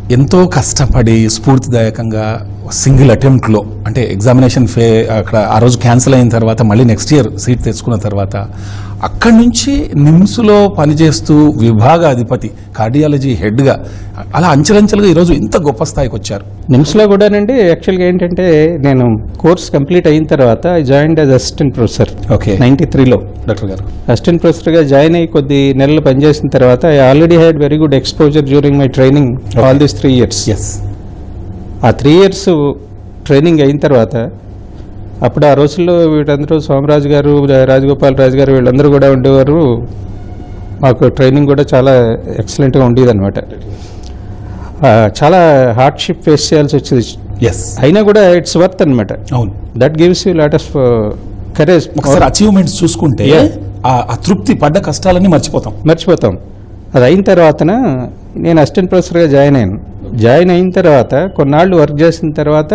ఎంతో కష్టపడి స్ఫూర్తిదాయకంగా సింగిల్ అటెంప్ట్లో అంటే ఎగ్జామినేషన్ ఫే అక్కడ ఆ రోజు క్యాన్సిల్ అయిన తర్వాత మళ్ళీ నెక్స్ట్ ఇయర్ సీట్ తెచ్చుకున్న తర్వాత అక్కడి నుంచి నిమ్స్లో పనిచేస్తూ విభాగ అధిపతి కార్డియాలజీ హెడ్గా అలా అంచెలంచెలుగా ఈరోజు ఇంత గొప్ప స్థాయికి వచ్చారు నిమ్స్లో కూడానండి యాక్చువల్గా ఏంటంటే నేను కోర్స్ కంప్లీట్ అయిన తర్వాత I join as assistant professor okay ninety త్రీలో డాక్టర్ గారు అసిస్టెంట్ ప్రొఫెసర్గా జాయిన్ అయ్యి కొద్ది నెలలు పనిచేసిన తర్వాత I already had very good exposure during my training all these three years yes ఆ త్రీ ఇయర్స్ ట్రైనింగ్ అయిన తర్వాత అప్పుడు ఆ రోజుల్లో వీళ్ళందరూ సోమరాజు గారు రాజగోపాల్ రాజు గారు వీళ్ళందరూ కూడా ఉండేవారు మాకు ట్రైనింగ్ కూడా చాలా ఎక్సలెంట్గా ఉండేది అనమాట చాలా హార్డ్షిప్ ఫేస్ చేయాల్సి వచ్చేది ఎస్ అయినా కూడా ఇట్స్ వర్త్ అనమాట అవును that gives you lot of courage ఒకసారి అచీవ్మెంట్స్ చూసుకుంటే Yeah. ఆ ఆ తృప్తి పడ్డ కష్టాలన్నీ మర్చిపోతాం మర్చిపోతాం అది అయిన తర్వాతన నేను అసిస్టెంట్ ప్రొఫెసర్గా జాయిన్ అయ్యాను జాయిన్ అయిన తర్వాత కొన్నాళ్ళు వర్క్ చేసిన తర్వాత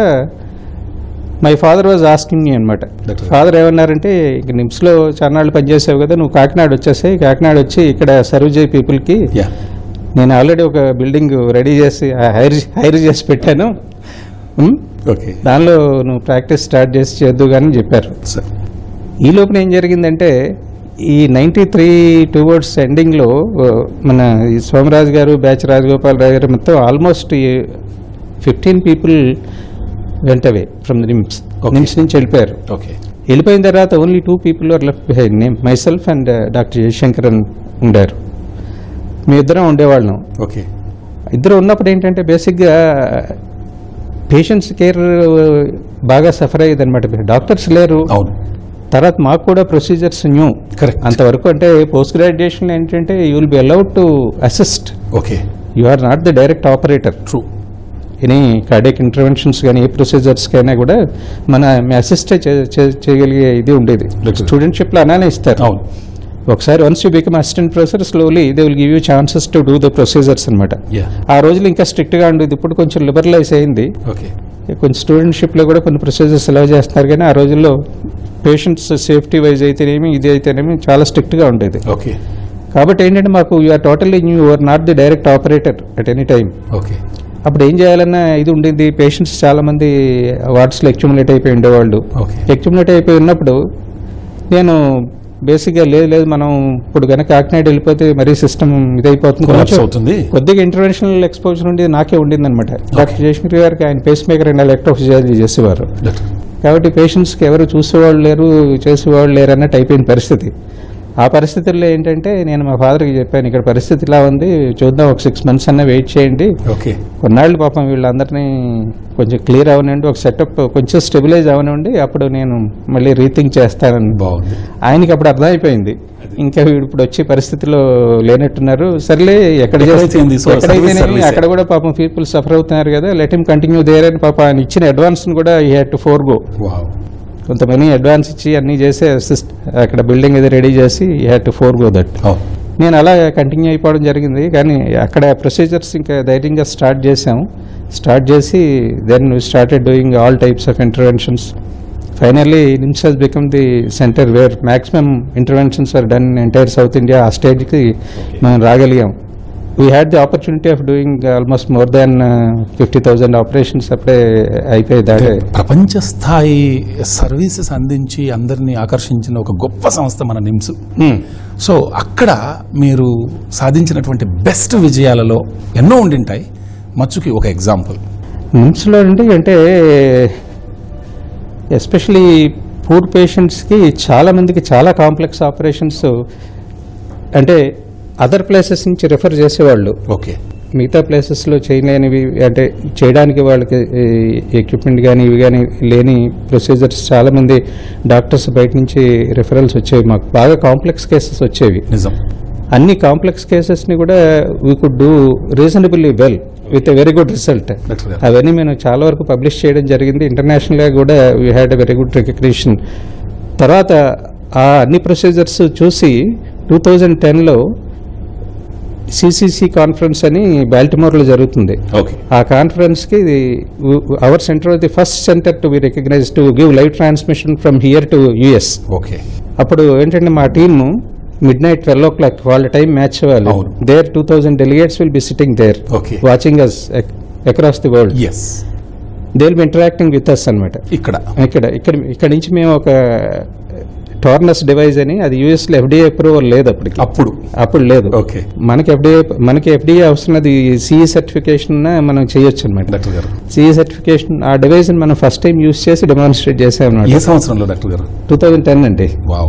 my father was asking me అనమాట Doctor. ఫాదర్ ఏమన్నారంటే ఇంక నిమ్స్లో చాన్నాళ్ళు పనిచేసావు కదా నువ్వు కాకినాడ వచ్చేసాయి కాకినాడ వచ్చి ఇక్కడ సర్వ్ చేయి పీపుల్కి యా నేను ఆల్రెడీ ఒక బిల్డింగ్ రెడీ చేసి హైర్ హైర్ చేసి పెట్టాను ఉమ్, ఓకే దానిలో నువ్వు ప్రాక్టీస్ స్టార్ట్ చేసి చేద్దు కానీ చెప్పారు సార్ ఈ లోపల ఏం జరిగిందంటే ఈ నైంటీ త్రీ టువర్డ్స్ ఎండింగ్లో మన ఈ సోమరాజు గారు బ్యాచ్ రాజగోపాల్ రావు గారు మొత్తం almost fifteen people went away from the NIMS Okay. NIMS నుంచి వెళ్ళిపోయారు ఓకే వెళ్ళిపోయిన తర్వాత only two people are left behind name myself and doctor Jayashankar అని ఉండారు మీ ఇద్దరం ఉండేవాళ్ళం ఓకే ఇద్దరు ఉన్నప్పుడు ఏంటంటే బేసిక్గా పేషెంట్స్ కేర్ బాగా సఫర్ అయ్యేది అనమాట డాక్టర్స్ లేరు అవును తర్వాత మాకు కూడా ప్రొసీజర్స్ న్యూ కరెక్ట్ అంతవరకు అంటే పోస్ట్ గ్రాడ్యుయేషన్ ఏంటంటే you will be allowed to assist okay you are not the direct operator through any cardiac interventions కానీ ఏ ప్రొసీజర్స్కైనా కూడా మన అసిస్టే చేయగలిగే ఇది ఉండేది Right. స్టూడెంట్షిప్లో అలానే ఇస్తారు అవును ఒకసారి once you become assistant professor slowly they will give you chances to do the procedures అనమాట యా ఆ రోజులు ఇంకా స్ట్రిక్ట్గా ఉండేది ఇప్పుడు కొంచెం లిబరలైజ్ అయింది ఓకే కొంచెం స్టూడెంట్షిప్లో కూడా కొన్ని ప్రొసీజర్స్ అలౌ చేస్తున్నారు కానీ ఆ రోజుల్లో పేషెంట్స్ సేఫ్టీ వైజ్ అయితేనేమి ఇది అయితేనేమి చాలా స్ట్రిక్ట్గా ఉండేది ఓకే కాబట్టి ఏంటంటే మాకు you are totally you are not the direct operator at any time okay అప్పుడు ఏం చేయాలన్నా ఇది ఉండింది పేషెంట్స్ చాలా మంది వార్డ్స్లో ఎక్యుములేట్ అయిపోయి ఉండేవాళ్ళు ఓకే ఎక్యుములేట్ అయిపోయి ఉన్నప్పుడు నేను బేసిక్గా లేదు లేదు మనం ఇప్పుడు కనుక కాకినాడ వెళ్ళిపోతే మరీ సిస్టమ్ ఇదైపోతుంది కొలాప్స్ కొంచెం అవుతుంది కొద్దిగా ఇంటర్నేషనల్ ఎక్స్పోజర్ ఉండేది నాకే ఉండింది అనమాట డాక్టర్ జయశంకర్ గారికి ఆయన పేస్ మేకర్ అండ్ ఎలక్ట్రోఫిజియాలజీ చేసేవారు డాక్టర్ కాబట్టి పేషెంట్స్కి ఎవరు చూసేవాళ్ళు లేరు చేసేవాళ్ళు లేరు అన్నట్టు అయిపోయిన పరిస్థితి ఆ పరిస్థితుల్లో ఏంటంటే నేను మా ఫాదర్కి చెప్పాను ఇక్కడ పరిస్థితి ఇలా ఉంది చూద్దాం ఒక సిక్స్ మంత్స్ అన్న వెయిట్ చేయండి ఓకే కొన్నాళ్ళు పాపం వీళ్ళందరినీ కొంచెం క్లియర్ అవనండి ఒక సెటప్ కొంచెం స్టెబిలైజ్ అవనండి అప్పుడు నేను మళ్ళీ రీథింక్ చేస్తానని బాగుంది ఆయనకి అప్పుడు అర్థమైపోయింది ఇంకా వీడు ఇప్పుడు వచ్చే పరిస్థితిలో లేనట్టున్నారు సర్లే ఎక్కడ ఎక్కడైతే చేస్తే- ఏంది? సో ఎక్కడైతేనేమి సర్వీస్ సర్వీసే. అక్కడ కూడా పాపం పీపుల్ సఫర్ అవుతున్నారు కదా లెట్ హిమ్ కంటిన్యూ దేర్ అని పాప ఆయన ఇచ్చిన అడ్వాన్స్ కూడా we had to forgo wow కొంత మనీ అడ్వాన్స్ ఇచ్చి అన్ని చేసి అసిస్ట్ అక్కడ బిల్డింగ్ ఇది రెడీ చేసి we had to forgo that అవును నేను అలా కంటిన్యూ అయిపోవడం జరిగింది కానీ అక్కడ ప్రొసీజర్స్ ఇంకా ధైర్యంగా స్టార్ట్ చేసాం స్టార్ట్ చేసి then started doing all types of interventions finally NIMS has become the centre where maximum interventions are done entire South India ఆ స్టేజ్కి మనం రాగలిగాం we had the opportunity of doing almost more than fifty thousand operations అప్పుడే అయిపోయి దాటే ప్రపంచ స్థాయి services అందించి అందరినీ ఆకర్షించిన ఒక గొప్ప సంస్థ మన నిమ్స్ సో అక్కడ మీరు సాధించినటువంటి బెస్ట్ విజయాలలో ఎన్నో ఉండింటాయి మచ్చుకి ఒక ఎగ్జాంపుల్ నిమ్స్లో అండి అంటే ఎస్పెషలీ పూర్ పేషెంట్స్కి చాలా మందికి చాలా కాంప్లెక్స్ ఆపరేషన్స్ అంటే అదర్ ప్లేసెస్ నుంచి రిఫర్ చేసేవాళ్ళు ఓకే మిగతా ప్లేసెస్లో చేయలేనివి అంటే చేయడానికి వాళ్ళకి ఎక్విప్మెంట్ కానీ ఇవి కానీ లేని ప్రొసీజర్స్ చాలామంది డాక్టర్స్ బయట నుంచి రిఫరల్స్ వచ్చేవి మాకు బాగా కాంప్లెక్స్ కేసెస్ వచ్చేవి నిజం అన్ని కాంప్లెక్స్ కేసెస్ని కూడా we could do reasonably well with a very good result doctor గారు అవన్నీ మేము చాలా వరకు పబ్లిష్ చేయడం జరిగింది ఇంటర్నేషనల్గా కూడా we had a very good recognition తర్వాత ఆ అన్ని ప్రొసీజర్స్ చూసి టూ థౌజండ్ టెన్లో సిసిసి కాన్ఫరెన్స్ అని బాల్టిమోర్లో జరుగుతుంది ఓకే ఆ కాన్ఫరెన్స్కి our centre the first centre to be recognize to give live transmission from here to US okay అప్పుడు ఏంటంటే మా team midnight twelve o'clock వాళ్ళ టైం మ్యాచ్ వాళ్ళు అవును. There two thousand delegates will be sitting there okay watching us across the world yes they will be interacting with us అనమాట ఇక్కడ ఇక్కడ ఇక్కడ ఇక్కడ నుంచి మేము ఒక టోర్నస్ డివైస్ అని అది యూఎస్ లో ఎఫ్డిఏ అప్రూవల్ లేదు అప్పటికి అప్పుడు అప్పుడు లేదు ఓకే మనకి ఎఫ్డిఏ మనకి ఎఫ్డిఏ అవసరం అది సిఈ సర్టిఫికేషన్ మనం చేయొచ్చు అనమాట డాక్టర్ గారు సిఈ సర్టిఫికేషన్ ఆ డివైస్ మనం ఫస్ట్ టైం యూస్ చేసి డెమాన్స్ట్రేట్ చేసాం ఏ అనమాట సంవత్సరంలో డాక్టర్ గారు టూ థౌజండ్ టెన్ అండి వావ్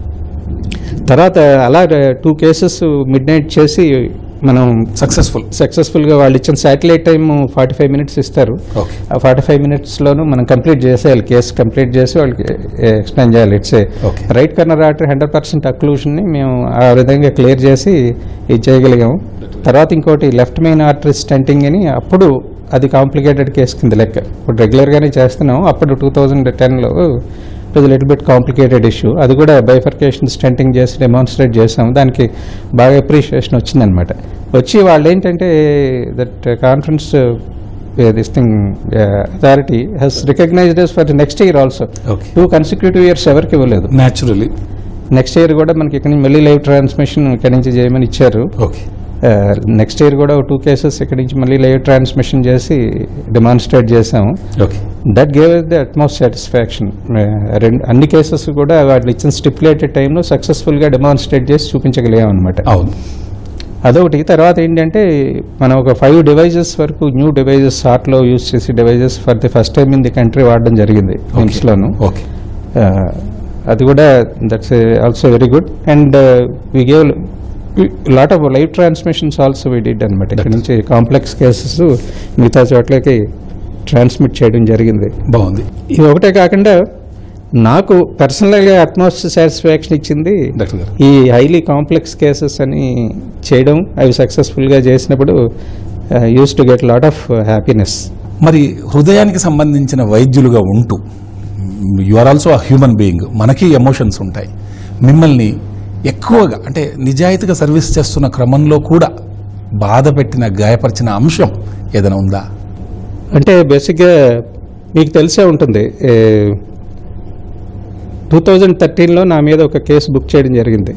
తర్వాత అలా టూ కేసెస్ మిడ్ నైట్ చేసి మనం సక్సెస్ఫుల్ సక్సెస్ఫుల్ గా వాళ్ళు ఇచ్చిన satellite time forty five minutes ఇస్తారు ఓకే ఆ ఫార్టీ ఫైవ్ మినిట్స్లోనూ మనం కంప్లీట్ చేసేయాలి కేసు కంప్లీట్ చేసి వాళ్ళకి ఎక్స్ప్లెయిన్ చేయాలి it's Okay. Right coronary artery hundred percent అక్లూషన్ని మేము ఆ విధంగా క్లియర్ చేసి ఇది చేయగలిగాము తర్వాత ఇంకోటి లెఫ్ట్ మెయిన్ ఆర్టరీ స్టంటింగ్ అని అప్పుడు అది కాంప్లికేటెడ్ కేసు కింద లెక్క ఇప్పుడు రెగ్యులర్గానే చేస్తున్నాం అప్పుడు టూ థౌజండ్ టెన్లో it little bit complicated issue అది కూడా బైఫర్కేషన్ స్టంటింగ్ చేసి డెమాన్స్ట్రేట్ చేసాము దానికి బాగా అప్రిషియేషన్ వచ్చిందనమాట వచ్చి వాళ్ళు ఏంటంటే that conference this thing authority has recognized for next year also okay two consecutive years ఎవరికి ఇవ్వలేదు న్యాచురలీ నెక్స్ట్ ఇయర్ కూడా మనకి ఇక్కడ నుంచి మళ్ళీ లైవ్ ట్రాన్స్మిషన్ ఇక్కడ నుంచి చేయమని ఇచ్చారు ఓకే నెక్స్ట్ ఇయర్ కూడా టూ కేసెస్ ఇక్కడ నుంచి మళ్ళీ లైవ్ ట్రాన్స్మిషన్ చేసి డెమాన్స్ట్రేట్ చేసాము okay that gave the utmost satisfaction రెండు అన్ని కేసెస్ కూడా వాళ్ళు ఇచ్చిన స్టిపులేటెడ్ టైంలో సక్సెస్ఫుల్గా డెమాన్స్ట్రేట్ చేసి చూపించగలిగాం అనమాట అవును అదొకటి తర్వాత ఏంటంటే మనం ఒక ఫైవ్ డివైజెస్ వరకు న్యూ డివైజెస్ సార్ట్లో యూస్ చేసి devices for the first time in the country వాడడం జరిగింది నిమ్స్లోను ఓకే అది కూడా that's also very good and we gave lot of live transmissions also we did అనమాట ఇక్కడ నుంచి కాంప్లెక్స్ కేసెస్ మిగతా చోట్లకి ట్రాన్స్మిట్ చేయడం జరిగింది బాగుంది ఇది ఒకటే కాకుండా నాకు పర్సనల్గా అట్మోస్ట్ సాటిస్ఫాక్షన్ ఇచ్చింది డాక్టర్ గారు ఈ హైలీ కాంప్లెక్స్ కేసెస్ అని చేయడం అవి సక్సెస్ఫుల్గా చేసినప్పుడు used to get lot of happiness మరి హృదయానికి సంబంధించిన వైద్యులుగా ఉంటూ you are also a human being మనకి ఎమోషన్స్ ఉంటాయి మిమ్మల్ని ఎక్కువగా అంటే నిజాయితీగా సర్వీస్ చేస్తున్న క్రమంలో కూడా బాధ పెట్టిన గాయపరిచిన అంశం ఏదైనా ఉందా అంటే బేసిక్గా మీకు తెలిసే ఉంటుంది టూ థౌజండ్ థర్టీన్లో నా మీద ఒక కేసు బుక్ చేయడం జరిగింది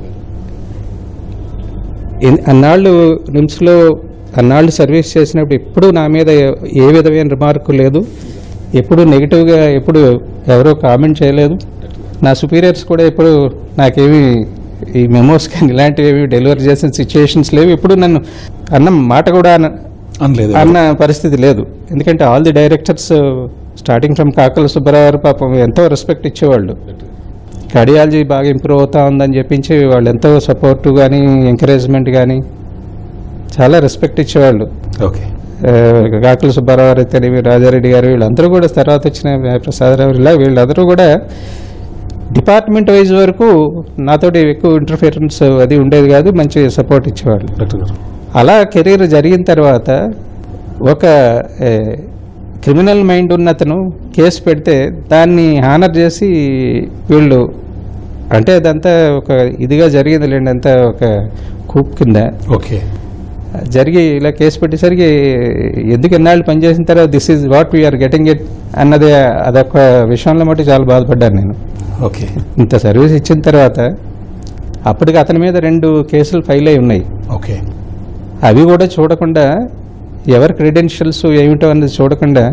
ఎన్- అన్నాళ్ళు నిమ్స్లో అన్నాళ్ళు సర్వీస్ చేసినప్పుడు ఎప్పుడూ నా మీద ఏ- ఏ విధమైన రిమార్కు లేదు ఎప్పుడు నెగిటివ్గా ఎప్పుడు ఎవరో కామెంట్ చేయలేదు నా సుపీరియర్స్ కూడా ఎప్పుడు నాకేమి ఈ మెమోస్ కానీ ఇలాంటివి ఏమి డెలివరీ చేసిన సిచ్యుయేషన్స్ లేవు ఎప్పుడు నన్ను అన్న మాట కూడా అన- అనలేదు అన్న పరిస్థితి లేదు ఎందుకంటే all the directors starting from Kakala Subbarao గారు పాపం ఎంతో రెస్పెక్ట్ ఇచ్చేవాళ్ళు కార్డియాలజీ బాగా ఇంప్రూవ్ అవుతా ఉందని చెప్పించి వాళ్ళు ఎంతో సపోర్ట్ కానీ ఎంకరేజ్మెంట్ కానీ చాలా రెస్పెక్ట్ ఇచ్చేవాళ్ళు ఓకే ఆ, కాకుల సుబ్బారావు గారు అయితేనేమి రాజారెడ్డి గారు వీళ్ళందరూ కూడా తర్వాత వచ్చిన ప్రసాదరావు ఇలా వీళ్ళందరూ కూడా డిపార్ట్మెంట్ వైజ్ వరకు నాతోటి ఎక్కువ ఇంటర్ఫిరెన్స్ అది ఉండేది కాదు మంచి సపోర్ట్ ఇచ్చేవాళ్ళు డాక్టర్ గారు అలా కెరీర్ జరిగిన తర్వాత ఒక క్రిమినల్ మైండ్ ఉన్న అతను కేసు పెడితే దాన్ని హానర్ చేసి వీళ్ళు అంటే అదంతా ఒక ఇదిగా జరిగింది లేండి అంతా ఒక కూప్ కింద ఓకే జరిగి ఇలా కేసు పెట్టేసరికి ఎందుకు ఎన్నాళ్ళు పనిచేసిన తర్వాత this is what we are getting it అన్నది అదొక విషయంలో మటు చాలా బాధపడ్డాను నేను ఓకే ఇంత సర్వీస్ ఇచ్చిన తర్వాత అప్పటికి అతని మీద రెండు కేసులు ఫైల్ అయి ఉన్నాయి ఓకే అవి కూడా చూడకుండా ఎవరి క్రెడెన్షియల్స్ ఏమిటో అన్నది చూడకుండా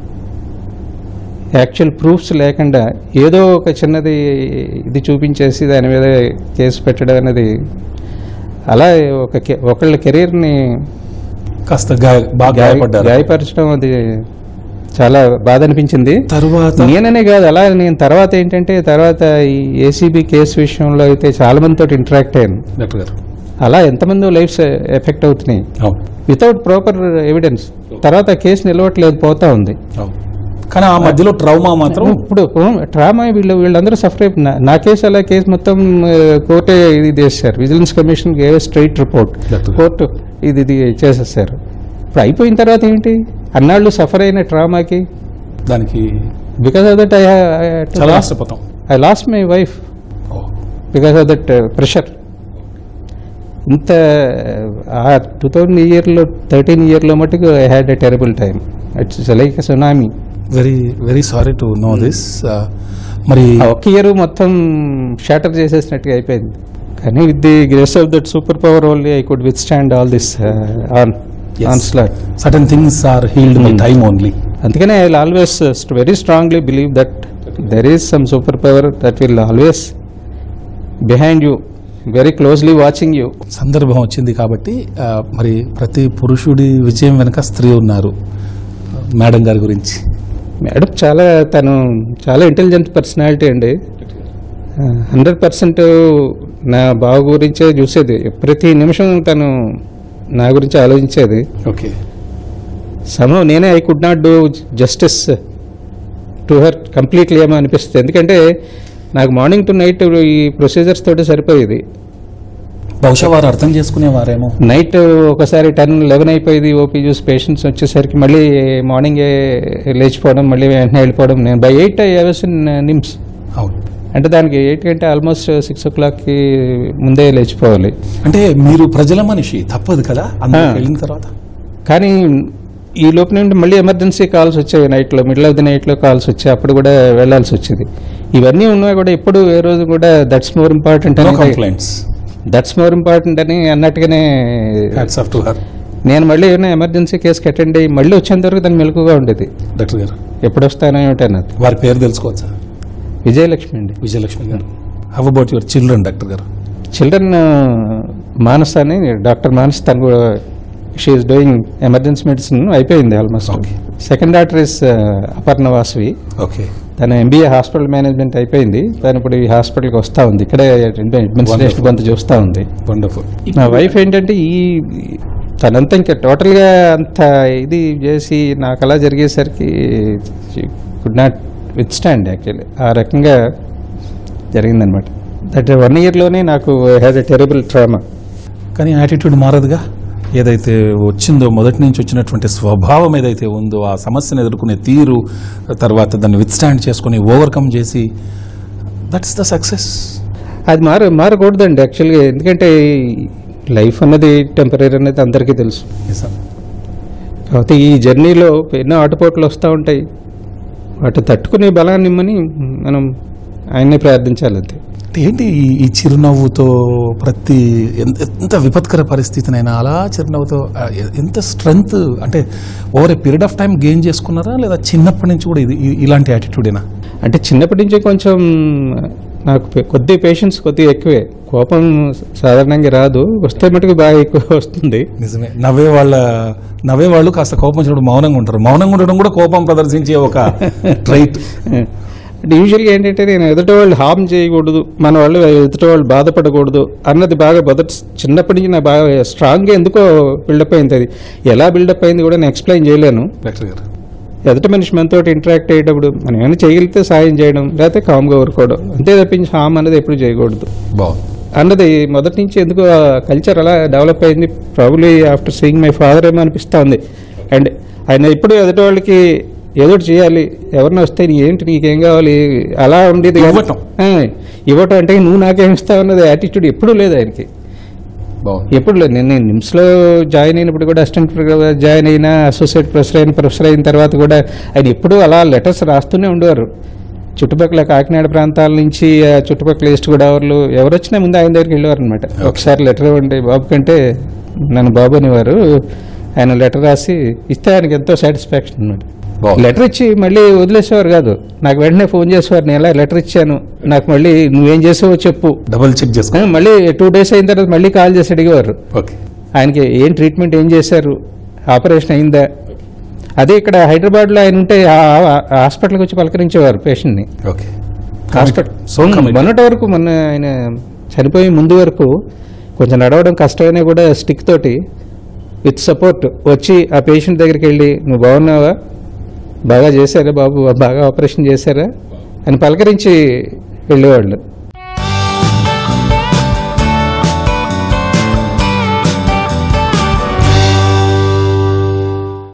యాక్చువల్ ప్రూఫ్స్ లేకుండా ఏదో ఒక చిన్నది ఇది చూపించేసి దాని మీద కేసు పెట్టడం అనేది అలా ఒక కె- ఒకళ్ళ కెరీర్ని కాస్త గాయ బాగా గాయపడ్డారు గాయపరచడం అది చాలా బాధ అనిపించింది తర్వాత నేననే కాదు అలా నేను తర్వాత ఏంటంటే తర్వాత ఈ ఏసీబీ కేసు విషయంలో అయితే చాలా మందితో ఇంటరాక్ట్ అయ్యాను డాక్టర్ గారు అలా ఎంతమంది లైఫ్స్ ఎఫెక్ట్ అవుతున్నాయి అవును వితౌట్ ప్రాపర్ ఎవిడెన్స్ తర్వాత ఆ కేసు నిలవట్లేదు పోతా ఉంది అవును కానీ ఆ మధ్యలో ట్రౌమా మాత్రం ఇప్పుడు ట్రామా వీళ్ళు వీళ్ళందరూ సఫర్ అయిపో నా- నా కేసు అలా కేసు మొత్తం కోర్టే ఇది చేశారు vigilance commission gave straight report Doctor. Court ఇది ఇది చేసేసారు ఇప్పుడు అయిపోయిన తర్వాత ఏంటి అన్నాళ్ళు సఫర్ అయిన ట్రామాకి దానికి బికాస్ ఆఫ్ దట్ ఐ చాలా నష్టపోతాం I lost my wife oh, because of that pressure ఇంత ఆ టూ థౌజండ్ ఇయర్లో థర్టీన్ ఇయర్లో మటుకు I had a terrible time it's like tsunami very very sorry to know this మరి ఆ ఒక్క ఇయర్ మొత్తం షాటర్ చేసేసినట్టుగా అయిపోయింది కానీ with the grace of that super power only I could withstand all this on onslaught certain things are healed by time only అందుకనే I will always very strongly believe that there is some super power that will always behind you very closely watching you సందర్భం వచ్చింది కాబట్టి ఆ, మరి ప్రతి పురుషుడి విజయం వెనుక స్త్రీ ఉన్నారు మేడం గారి గురించి మేడం చాలా తను చాలా ఇంటెలిజెంట్ పర్సనాలిటీ అండి హండ్రెడ్ పర్సెంట్ నా బావ గురించే చూసేది ప్రతి నిమిషం తను నా గురించి ఆలోచించేది ఓకే సమం నేనే I could not do justice to her completely ఏమో అనిపిస్తుంది ఎందుకంటే నాకు మార్నింగ్ టు నైట్ ఈ ప్రొసీజర్స్ తోటి సరిపోయేది బహుశా వారు అర్థం చేసుకునేవారేమో నైట్ ఒకసారి టెన్ లెవెన్ అయిపోయింది ఓపీ చూసి పేషెంట్స్ వచ్చేసరికి మళ్ళీ మార్నింగే లేచిపోవడం మళ్ళీ వెంటనే వెళ్ళిపోవడం నేను by eight I hours in NIMS అవును అంటే దానికి ఎయిట్ కంటే ఆల్మోస్ట్ సిక్స్ ఓ క్లాక్కి ముందే లేచిపోవాలి అంటే మీరు ప్రజల మనిషి తప్పదు కదా అందరూ ఆ. వెళ్ళిన తర్వాత కానీ ఈ లోపు నుండి మళ్ళీ ఎమర్జెన్సీ కాల్స్ వచ్చేవి నైట్లో మిడిల్ ఆఫ్ ది నైట్లో కాల్స్ వచ్చాయి అప్పుడు కూడా వెళ్ళాల్సి వచ్చేది ఇవన్నీ ఉన్నా కూడా ఎప్పుడు ఏ రోజు కూడా దట్స్ మోర్ ఇంపార్టెంట్ నో అని కంప్లైంట్స్ దట్స్ మోర్ ఇంపార్టెంట్ అని అన్నట్టుగానే హ్యాట్స్ ఆఫ్ టు హర్ నేను మళ్ళీ ఏమైనా ఎమర్జెన్సీ కేసుకి అటెండ్ అయ్యి మళ్ళీ వచ్చేంత వరకు దాన్ని మెలకుగా ఉండేది డాక్టర్ గారు ఎప్పుడు వస్తానో ఏమిటన్నది వారి పేరు తెలుసుకోవచ్చా విజయలక్ష్మి అండి విజయలక్ష్మి గారు how about your children doctor గారు చిల్డ్రన్ మానస్ అని డాక్టర్ మానస్ తను కూడా షీఈస్ డూయింగ్ ఎమర్జెన్సీ మెడిసిన్ అయిపోయింది almost Okay. Second doctor is Aparna Vasavi okay తన ఎంబీఏ హాస్పిటల్ మేనేజ్మెంట్ అయిపోయింది తను ఇప్పుడు ఈ హాస్పిటల్కి వస్తూ ఉంది ఇక్కడే అడ్మినిస్ట్రేషన్ Wonderful. కొంత చూస్తూ ఉంది వండర్ఫుల్ నా వైఫ్ ఏంటంటే ఈ తనంతా ఇంకా టోటల్గా అంత ఇది చేసి నాకు అలా జరిగేసరికి could not withstand actually ఆ రకంగా జరిగిందనమాట దట్ వన్ ఇయర్లోనే నాకు హ్యాజ్ ఎ టెరబుల్ ట్రామా కానీ యాటిట్యూడ్ మారదుగా ఏదైతే వచ్చిందో మొదటి నుంచి వచ్చినటువంటి స్వభావం ఏదైతే ఉందో ఆ సమస్యను ఎదుర్కొనే తీరు తర్వాత దాన్ని విత్స్టాండ్ చేసుకుని ఓవర్కమ్ చేసి దట్స్ ద సక్సెస్ అది మార మారకూడదండి యాక్చువల్గా ఎందుకంటే లైఫ్ అన్నది టెంపరీ అనేది అందరికీ తెలుసు కాకపోతే ఈ జర్నీలో ఎన్నో ఆటుపోట్లు వస్తూ ఉంటాయి వాటి తట్టుకునే బలాన్ని ఇమ్మని మనం ఆయన్నే ప్రార్థించాలి అంతే ఏంటి ఈ- ఈ చిరునవ్వుతో ప్రతి ఎన్- ఎంత విపత్కర పరిస్థితినైనా అలా చిరునవ్వుతో ఆ, ఎ- ఎంత స్ట్రెంగ్త్ అంటే over a period of time gain చేసుకున్నారా లేదా చిన్నప్పటి నుంచి కూడా ఇది ఇ- ఇలాంటి యాటిట్యూడేనా అంటే చిన్నప్పటి నుంచే కొంచెం నాకు పె- కొద్ది పేషెన్స్ కొద్దిగా ఎక్కువే కోపం సాధారణంగా రాదు వస్తే మటుకు బాగా ఎక్కువ వస్తుంది నిజమే నవ్వే వాళ్ళ నవ్వే వాళ్ళు కాస్త కోపం వచ్చినప్పుడు మౌనంగా ఉంటారు మౌనంగా ఉండడం కూడా కోపం ప్రదర్శించే ఒక ట్రైట్ అంటే యూజువల్గా ఏంటంటే నేను ఎదుటి వాళ్ళు హామ్ చేయకూడదు మన వాళ్ళు ఎదుటి వాళ్ళు బాధపడకూడదు అన్నది బాగా మొదటి చిన్నప్పటి నుంచి నాకు బాగా స్ట్రాంగ్గా ఎందుకో బిల్డప్ అయింది అది ఎలా బిల్డప్ అయింది కూడా నేను ఎక్స్ప్లెయిన్ చేయలేను డాక్టర్ గారు ఎదుటి మనిషి మనతో ఇంటరాక్ట్ అయ్యేటప్పుడు మనం ఏమైనా చేయగలిగితే సాయం చేయడం లేకపోతే కామ్గా ఊరుకోవడం అంతే తప్పించి హామ్ అనేది ఎప్పుడు చేయకూడదు బాగుంది అన్నది మొదటి నుంచి ఎందుకు కల్చర్ అలా డెవలప్ అయింది probably after seeing my father ఏమో అనిపిస్తూ ఉంది అండ్ ఆయన ఇప్పుడు ఎదుటి వాళ్ళకి ఏదో ఒకటి చేయాలి ఎవరిని వస్తే నీ ఏంటి నీకేం కావాలి అలా ఉండేది కాదు. ఇవ్వటం. ఆ, ఇవ్వటం అంటే నువ్వు నాకేం ఇస్తావు అన్నది యాటిట్యూడ్ ఎప్పుడూ లేదు ఆయనకి బాగుంది ఎప్పుడు లేదు నేను నేను నిమ్స్లో జాయిన్ అయినప్పుడు కూడా అసిస్టెంట్ జాయిన్ అయినా అసోసియేట్ ప్రొఫెసర్ అయిన ప్రొఫెసర్ అయిన తర్వాత కూడా ఆయన ఎప్పుడూ అలా లెటర్స్ రాస్తూనే ఉండేవారు చుట్టుపక్కల కాకినాడ ప్రాంతాల నుంచి ఆ చుట్టుపక్కల ఈస్ట్ గోదావరిలో ఎవరు వచ్చినా ముందు ఆయన దగ్గరికి వెళ్ళేవారు అనమాట ఒకసారి లెటర్ ఇవ్వండి బాబు కంటే నన్ను బాబు అనేవారు ఆయన లెటర్ రాసి ఇస్తే ఆయనకి ఎంతో సాటిస్ఫాక్షన్ అనమాట బాగుంది. లెటర్ ఇచ్చి మళ్ళీ వదిలేసేవారు కాదు నాకు వెంటనే ఫోన్ చేసేవారు నేను ఇలా లెటర్ ఇచ్చాను నాకు మళ్ళీ నువ్వేం చేసావో చెప్పు డబుల్ చెక్ చేసుకో ఆ, మళ్ళీ టూ డేస్ అయిన తర్వాత మళ్ళీ కాల్ చేసి అడిగేవారు ఓకే ఆయనకి ఏం ట్రీట్మెంట్ ఏం చేశారు ఆపరేషన్ అయిందా అదే ఇక్కడ హైదరాబాద్లో ఆయన ఉంటే ఆ ఆ- ఆ హాస్పిటల్కి వచ్చి పలకరించేవారు పేషెంట్ని ఓకే హాస్పిటల్ సో committed. మొన్నటి వరకు మొన్న ఆయన చనిపోయే ముందు వరకు కొంచెం నడవడం కష్టమైనా కూడా స్టిక్ తోటి విత్ సపోర్ట్ వచ్చి ఆ పేషెంట్ దగ్గరికి వెళ్ళి నువ్వు బాగున్నావా బాగా చేశారా బాబు బాగా ఆపరేషన్ చేశారా అని పలకరించి వెళ్ళేవాళ్ళు